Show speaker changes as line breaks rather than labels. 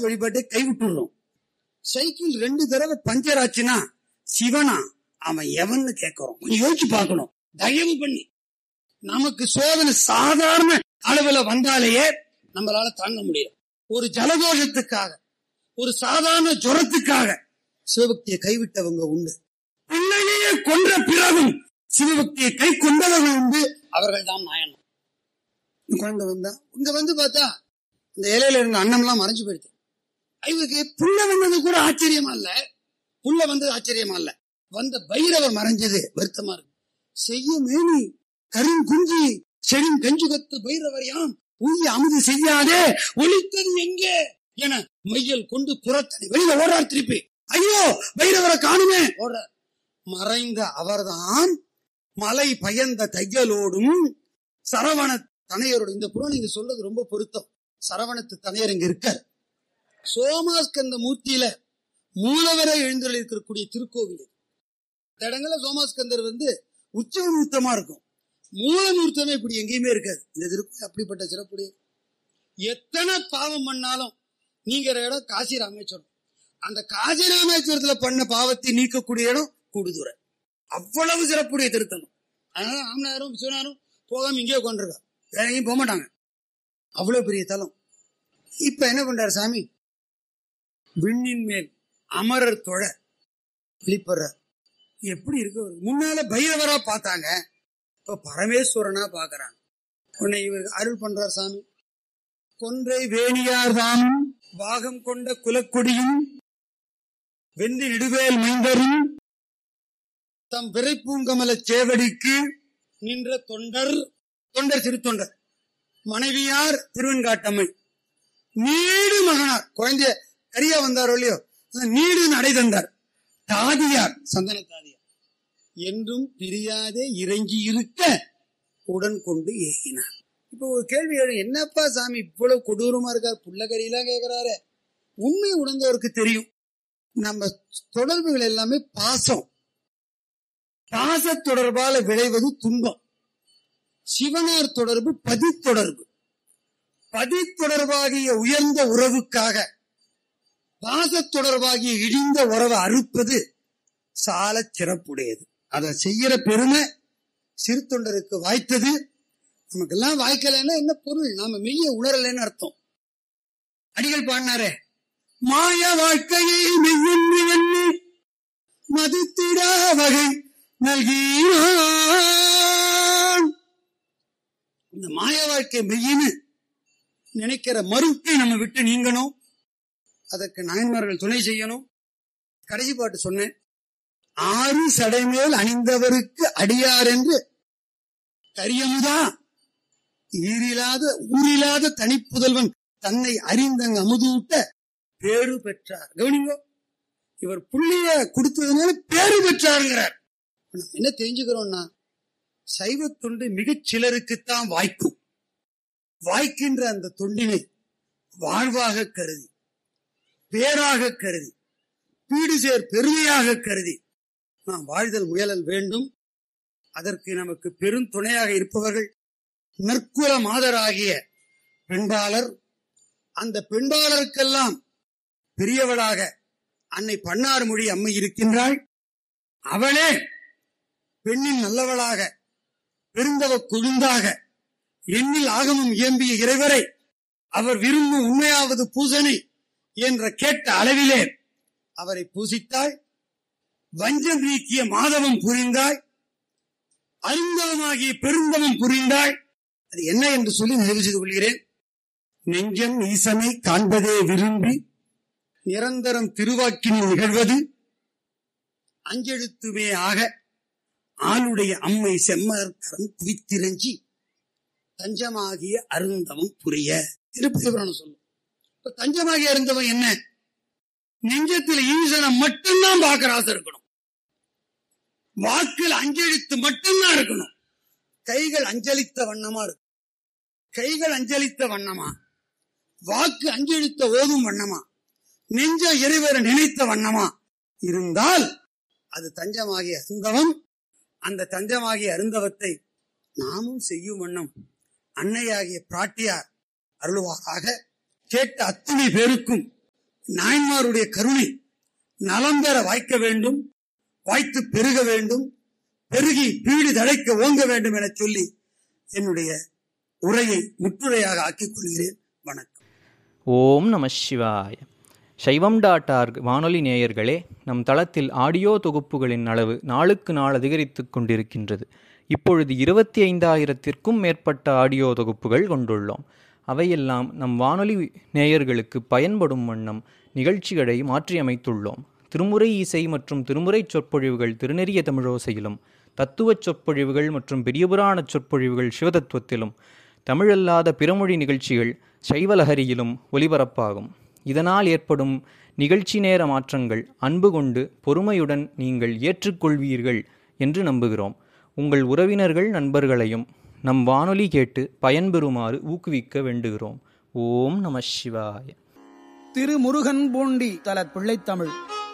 வழிபாட்டை கைவிட்டுறோம் சைக்கிள் ரெண்டு தடவை பஞ்சர் ஆச்சுன்னா சிவனா அவன் எவன்னு கேட்கிறோம் கொஞ்சம் யோசிச்சு பார்க்கணும் தயவு பண்ணி நமக்கு சோதனை சாதாரண அளவுல வந்தாலேயே நம்மளால தாங்க முடியும் ஒரு ஜலதோஷத்துக்காக ஒரு சாதாரண ஜுரத்துக்காக சிவபக்தியை கைவிட்டவங்க உண்டு பிள்ளையே கொன்ற பிறகும் சிவபக்தியை கை கொண்டவர்கள் உண்டு அவர்கள் தான் நாயனம் குழந்தை வந்தா இங்க வந்து பார்த்தா இந்த இலையில இருந்த அன்னம்லாம் மறைஞ்சு போயிடுது இவருக்கு புள்ள வந்தது கூட ஆச்சரியமா இல்ல புள்ள வந்தது ஆச்சரியமா இல்ல வந்த பைரவர் மறைஞ்சது வருத்தமா இருக்கு செய்ய மேனி கருங்குஞ்சி செழும் கஞ்சுகத்து பைரவர் யாம் உய்ய அமுது செய்யாதே ஒளித்தது எங்கே என மையல் கொண்டு புறத்தனை வெளியில ஓடுறார் திருப்பி ஐயோ பைரவரை காணுமே ஓடுறார் மறைந்த அவர்தான் மலை பயந்த தையலோடும் சரவண தனையரோடு இந்த புறம் நீங்க சொல்றது ரொம்ப பொருத்தம் சரவணத்து தனையர் இங்க இருக்கார் சோமாஸ்கந்த மூர்த்தியில மூலவரை எழுந்தருள் இருக்கக்கூடிய திருக்கோவில் இது. இந்த இடங்கள்ல சோமாஸ்கந்தர் வந்து உச்சமூர்த்தமா இருக்கும் மூலமூர்த்தமே இப்படி எங்கேயுமே இருக்காது இந்த திருக்கோயில் அப்படிப்பட்ட சிறப்புடைய எத்தனை பாவம் பண்ணாலும் நீங்கிற இடம் காசி ராமேஸ்வரம் அந்த காசி ராமேஸ்வரத்துல பண்ண பாவத்தை நீக்கக்கூடிய இடம் கூடுதுறை அவ்வளவு சிறப்புடைய திருத்தலம் அதனால ராமநாதரும் விஸ்வநாதரும் போகாம இங்கே உட்காந்துருக்கா வேற எங்கேயும் போக மாட்டாங்க அவ்வளவு பெரிய தலம் இப்ப என்ன பண்றாரு சாமி விண்ணின் மேல் அமரர் தொழ வெளிப்படுறார் எப்படி இருக்கு அவருக்கு? முன்னால பைரவரா பார்த்தாங்க இப்ப பரமேஸ்வரனா பாக்குறாங்க உன்னை இவர் அருள் பண்றார் சாமி கொன்றை வேணியார் தாமும் வாகம் கொண்ட குலக்கொடியும் வெந்தி நெடுவேல் மைந்தரும் தம் விரைப்பூங்கமல சேவடிக்கு நின்ற தொண்டர் தொண்டர் திருத்தொண்டர் மனைவியார் திருவெண்காட்டம்மை நீடு மகனார் குழந்தைய கரியா வந்தாரோ இல்லையோ அந்த நீடு நடை தந்தார் தாதியார் சந்தன தாதியார் என்றும் பிரியாதே இறங்கி இருக்க உடன் கொண்டு ஏகினார் இப்ப ஒரு கேள்வி எழும் என்னப்பா சாமி இவ்வளவு கொடூரமா இருக்கார் புள்ளகரியெல்லாம் கேக்குறாரு உண்மை உணர்ந்தவருக்கு தெரியும் நம்ம தொடர்புகள் எல்லாமே பாசம் பாச தொடர்பால விளைவது துன்பம் சிவனார் தொடர்பு பதித்தொடர்பு பதித்தொடர்பாகிய உயர்ந்த உறவுக்காக பாசத் தொடர்பாகிய இழிந்த உறவை அறுப்பது சால சிறப்புடையது அதை செய்யற பெருமை சிறு தொண்டருக்கு வாய்த்தது நமக்கெல்லாம் வாய்க்கலைன்னா என்ன பொருள் நாம மெய்ய உணரலைன்னு அர்த்தம் அடிகள் பாடினாரே மாய வாழ்க்கையை மெய்யென்று எண்ணி மதித்திடா வகை நல்கினான் இந்த மாய வாழ்க்கை மெய்யின்னு நினைக்கிற மறுப்பை நம்ம விட்டு நீங்கணும் அதற்கு நாயன்மார்கள் துணை செய்யணும் கடைசி பாட்டு சொன்னேன் ஆறு சடைமேல் அணிந்தவருக்கு அடியார் என்று கரியமுதா ஈரில்லாத ஊரில்லாத தனிப்புதல்வன் தன்னை அறிந்தங்க அமுதூட்ட பேரு பெற்றார் கவனிங்கோ இவர் புள்ளிய கொடுத்ததுனால பேரு பெற்றாருங்கிறார் நம்ம என்ன தெரிஞ்சுக்கிறோம்னா சைவ தொண்டு மிகச் சிலருக்குத்தான் வாய்க்கும் வாய்க்கின்ற அந்த தொண்டினை வாழ்வாக கருதி பேராக கருதி பீடு சேர் பெருமையாக கருதி நாம் வாழ்தல் முயலல் வேண்டும் அதற்கு நமக்கு பெரும் துணையாக இருப்பவர்கள் நற்குல மாதராகிய பெண்பாளர் அந்த பெண்பாளருக்கெல்லாம் பெரியவளாக அன்னை பன்னார் மொழி அம்மை இருக்கின்றாள் அவளே பெண்ணின் நல்லவளாக பெருந்தவ கொழுந்தாக எண்ணில் ஆகமும் இயம்பிய இறைவரை அவர் விரும்பும் உண்மையாவது பூசனை என்ற கேட்ட அளவிலே அவரை பூசித்தாள் வஞ்சம் நீக்கிய மாதவம் புரிந்தாள் அருந்தவமாகிய பெருந்தவம் புரிந்தாள் அது என்ன என்று சொல்லி நிறைவு செய்து கொள்கிறேன் நெஞ்சம் ஈசனை காண்பதே விரும்பி நிரந்தரம் திருவாக்கினில் நிகழ்வது அஞ்செழுத்துமே ஆக ஆளுடைய அம்மை செம்மரக்கரம் குவித்திரஞ்சி தஞ்சமாகிய அருந்தவம் புரிய திருப்பதி புராணம் சொல்லும் இப்ப தஞ்சமாகிய அருந்தவம் என்ன நெஞ்சத்தில் ஈசனை மட்டும்தான் பார்க்கிற ஆசை இருக்கணும் வாக்கில் அஞ்சலித்து மட்டும்தான் இருக்கணும் கைகள் அஞ்சலித்த வண்ணமா இருக்கும் கைகள் அஞ்சலித்த வண்ணமா வாக்கு அஞ்சலித்த ஓதும் வண்ணமா நெஞ்ச இறைவரை நினைத்த வண்ணமா இருந்தால் அது தஞ்சமாகிய அருந்தவம் அந்த தஞ்சமாகிய அருந்தவத்தை நாமும் செய்யும் வண்ணம் அன்னையாகிய பிராட்டியார் அருள்வாராக கேட்ட அத்தனை பேருக்கும் நாயன்மாருடைய கருணை நலம் பெற வாய்க்க வேண்டும் வாய்த்து பெருக வேண்டும் பெருகி பீடு தழைக்க ஓங்க வேண்டும் என சொல்லி என்னுடைய உரையை முற்றுரையாக ஆக்கிக் கொள்கிறேன் வணக்கம்
ஓம் நம சிவாய சைவம் டாட் ஆர்க் வானொலி நேயர்களே நம் தளத்தில் ஆடியோ தொகுப்புகளின் அளவு நாளுக்கு நாள் அதிகரித்து கொண்டிருக்கின்றது இப்பொழுது இருபத்தி ஐந்தாயிரத்திற்கும் மேற்பட்ட ஆடியோ தொகுப்புகள் கொண்டுள்ளோம் அவையெல்லாம் நம் வானொலி நேயர்களுக்கு பயன்படும் வண்ணம் நிகழ்ச்சிகளை மாற்றியமைத்துள்ளோம் திருமுறை இசை மற்றும் திருமுறை சொற்பொழிவுகள் திருநெறிய தமிழோசையிலும் தத்துவச் சொற்பொழிவுகள் மற்றும் பெரியபுராணச் சொற்பொழிவுகள் சிவதத்துவத்திலும் தமிழல்லாத பிறமொழி நிகழ்ச்சிகள் சைவலஹரியிலும் ஒலிபரப்பாகும் இதனால் ஏற்படும் நிகழ்ச்சி நேர மாற்றங்கள் அன்பு கொண்டு பொறுமையுடன் நீங்கள் ஏற்றுக்கொள்வீர்கள் என்று நம்புகிறோம் உங்கள் உறவினர்கள் நண்பர்களையும் நம் வானொலி கேட்டு பயன்பெறுமாறு ஊக்குவிக்க வேண்டுகிறோம் ஓம் நம சிவாய
திருமுருகன் பூண்டி தல பிள்ளைத்தமிழ்